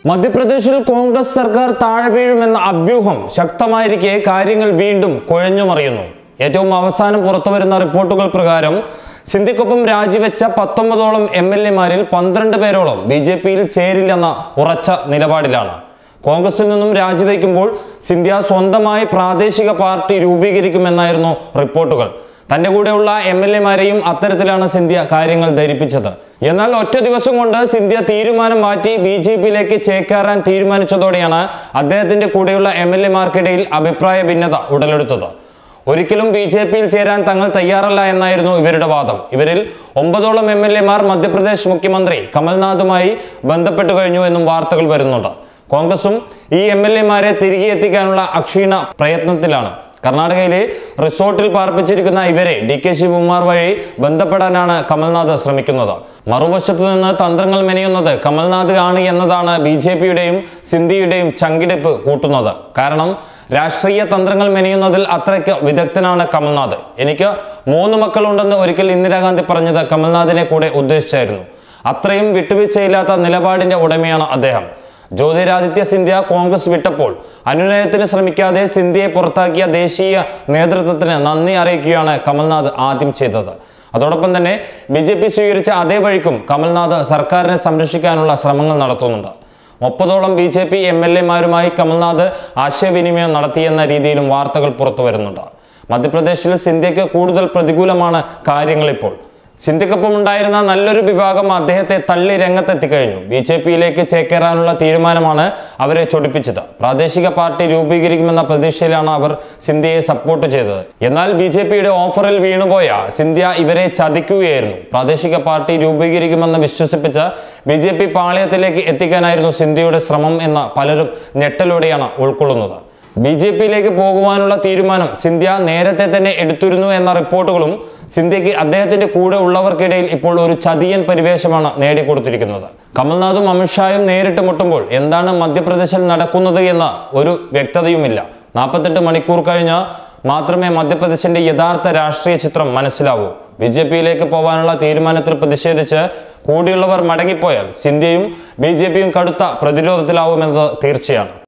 മധ്യപ്രദേശിൽ കോൺഗ്രസ് സർക്കാർ താഴെ വീഴുമെന്ന അഭ്യൂഹം ശക്തമായിരിക്കെ കാര്യങ്ങൾ വീണ്ടും കുഴഞ്ഞുമറിയുന്നു ഏറ്റവും അവസാനം പുറത്തുവരുന്ന റിപ്പോർട്ടുകൾ പ്രകാരം സിന്ധിക്കൊപ്പം രാജിവെച്ച പത്തൊമ്പതോളം എം എൽ എമാരിൽ പന്ത്രണ്ട് പേരോളം ബി ജെ പിയിൽ ചേരില്ലെന്ന ഉറച്ച നിലപാടിലാണ് കോൺഗ്രസിൽ നിന്നും രാജിവെക്കുമ്പോൾ സിന്ധ്യ സ്വന്തമായി പ്രാദേശിക പാർട്ടി രൂപീകരിക്കുമെന്നായിരുന്നു റിപ്പോർട്ടുകൾ തന്റെ കൂടെയുള്ള എം എൽ എമാരെയും അത്തരത്തിലാണ് സിന്ധ്യ കാര്യങ്ങൾ ധരിപ്പിച്ചത് എന്നാൽ ഒറ്റ ദിവസം കൊണ്ട് സിന്ധ്യ തീരുമാനം മാറ്റി ബി ജെ പിയിലേക്ക് ചേക്കേറാൻ തീരുമാനിച്ചതോടെയാണ് അദ്ദേഹത്തിന്റെ കൂടെയുള്ള എം എൽ എമാർക്കിടയിൽ അഭിപ്രായ ഭിന്നത ഉടലെടുത്തത് ഒരിക്കലും ബി ജെ പിയിൽ ചേരാൻ തങ്ങൾ തയ്യാറല്ല എന്നായിരുന്നു ഇവരുടെ വാദം ഇവരിൽ ഒമ്പതോളം എം എൽ എമാർ മധ്യപ്രദേശ് മുഖ്യമന്ത്രി കമൽനാഥുമായി ബന്ധപ്പെട്ടു കഴിഞ്ഞു എന്നും വാർത്തകൾ വരുന്നുണ്ട് കോൺഗ്രസും ഈ എം എൽ എമാരെ തിരികെ എത്തിക്കാനുള്ള അക്ഷീണ പ്രയത്നത്തിലാണ് കർണാടകയിലെ റിസോർട്ടിൽ പാർപ്പിച്ചിരിക്കുന്ന ഇവരെ ഡി കെ ശിവകുമാർ വഴി ബന്ധപ്പെടാനാണ് കമൽനാഥ് ശ്രമിക്കുന്നത് മറുവശത്തു നിന്ന് തന്ത്രങ്ങൾ മെനയുന്നത് കമൽനാഥ് ആണ് എന്നതാണ് ബി ജെ പിയുടെയും സിന്ധിയുടെയും ചങ്കിടിപ്പ് കൂട്ടുന്നത് കാരണം രാഷ്ട്രീയ തന്ത്രങ്ങൾ മെനയുന്നതിൽ അത്രയ്ക്ക് വിദഗ്ധനാണ് കമൽനാഥ് എനിക്ക് മൂന്ന് മക്കളുണ്ടെന്ന് ഒരിക്കൽ ഇന്ദിരാഗാന്ധി പറഞ്ഞത് കമൽനാഥിനെ കൂടെ ഉദ്ദേശിച്ചായിരുന്നു അത്രയും വിട്ടുവീഴ്ചയില്ലാത്ത നിലപാടിന്റെ ഉടമയാണ് അദ്ദേഹം ജ്യോതിരാദിത്യ സിന്ധ്യ കോൺഗ്രസ് വിട്ടപ്പോൾ അനുനയത്തിന് ശ്രമിക്കാതെ സിന്ധ്യയെ പുറത്താക്കിയ ദേശീയ നേതൃത്വത്തിന് നന്ദി അറിയിക്കുകയാണ് കമൽനാഥ് ആദ്യം ചെയ്തത് അതോടൊപ്പം തന്നെ ബി ജെ പി സ്വീകരിച്ച അതേ വഴിക്കും കമൽനാഥ് സർക്കാരിനെ സംരക്ഷിക്കാനുള്ള ശ്രമങ്ങൾ നടത്തുന്നുണ്ട് മുപ്പതോളം B J P M L എമാരുമായി കമൽനാഥ് ആശയവിനിമയം നടത്തിയെന്ന രീതിയിലും വാർത്തകൾ പുറത്തു വരുന്നുണ്ട് മധ്യപ്രദേശിൽ സിന്ധ്യയ്ക്ക് കൂടുതൽ പ്രതികൂലമാണ് കാര്യങ്ങൾ ഇപ്പോൾ സിന്ധിക്കൊപ്പം ഉണ്ടായിരുന്ന നല്ലൊരു വിഭാഗം അദ്ദേഹത്തെ തള്ളി രംഗത്തെത്തിക്കഴിഞ്ഞു ബി ജെ പിയിലേക്ക് ചേക്കേറാനുള്ള തീരുമാനമാണ് അവരെ ചൊടിപ്പിച്ചത് പ്രാദേശിക പാർട്ടി രൂപീകരിക്കുമെന്ന പ്രതീക്ഷയിലാണ് അവർ സിന്ധ്യയെ സപ്പോർട്ട് ചെയ്തത് എന്നാൽ ബി ജെ പിയുടെ ഓഫറിൽ വീണുപോയ സിന്ധ്യ ഇവരെ ചതിക്കുകയായിരുന്നു പ്രാദേശിക പാർട്ടി രൂപീകരിക്കുമെന്ന് വിശ്വസിപ്പിച്ച് ബി ജെ പി പാളയത്തിലേക്ക് എത്തിക്കാനായിരുന്നു സിന്ധ്യയുടെ ശ്രമം എന്ന പലരും ഞെട്ടലോടെയാണ് ഉൾക്കൊള്ളുന്നത് ബി ജെ പിയിലേക്ക് പോകുവാനുള്ള തീരുമാനം സിന്ധ്യ നേരത്തെ തന്നെ എടുത്തിരുന്നു എന്ന റിപ്പോർട്ടുകളും സിന്ധ്യയ്ക്ക് അദ്ദേഹത്തിന്റെ കൂടെ ഉള്ളവർക്കിടയിൽ ഇപ്പോൾ ഒരു ചതിയൻ പരിവേഷമാണ് നേടിക്കൊടുത്തിരിക്കുന്നത് കമൽനാഥും അമിത്ഷായും നേരിട്ട് മുട്ടുമ്പോൾ എന്താണ് മധ്യപ്രദേശിൽ നടക്കുന്നത് എന്ന ഒരു വ്യക്തതയുമില്ല നാൽപ്പത്തെട്ട് മണിക്കൂർ കഴിഞ്ഞ് മാത്രമേ മധ്യപ്രദേശിന്റെ യഥാർത്ഥ രാഷ്ട്രീയ ചിത്രം മനസ്സിലാവൂ ബി ജെ പിയിലേക്ക് പോകാനുള്ള തീരുമാനത്തിൽ പ്രതിഷേധിച്ച് കൂടിയുള്ളവർ മടങ്ങിപ്പോയാൽ സിന്ധ്യയും ബി ജെ പിയും കടുത്ത പ്രതിരോധത്തിലാവുമെന്നത് തീർച്ചയാണ്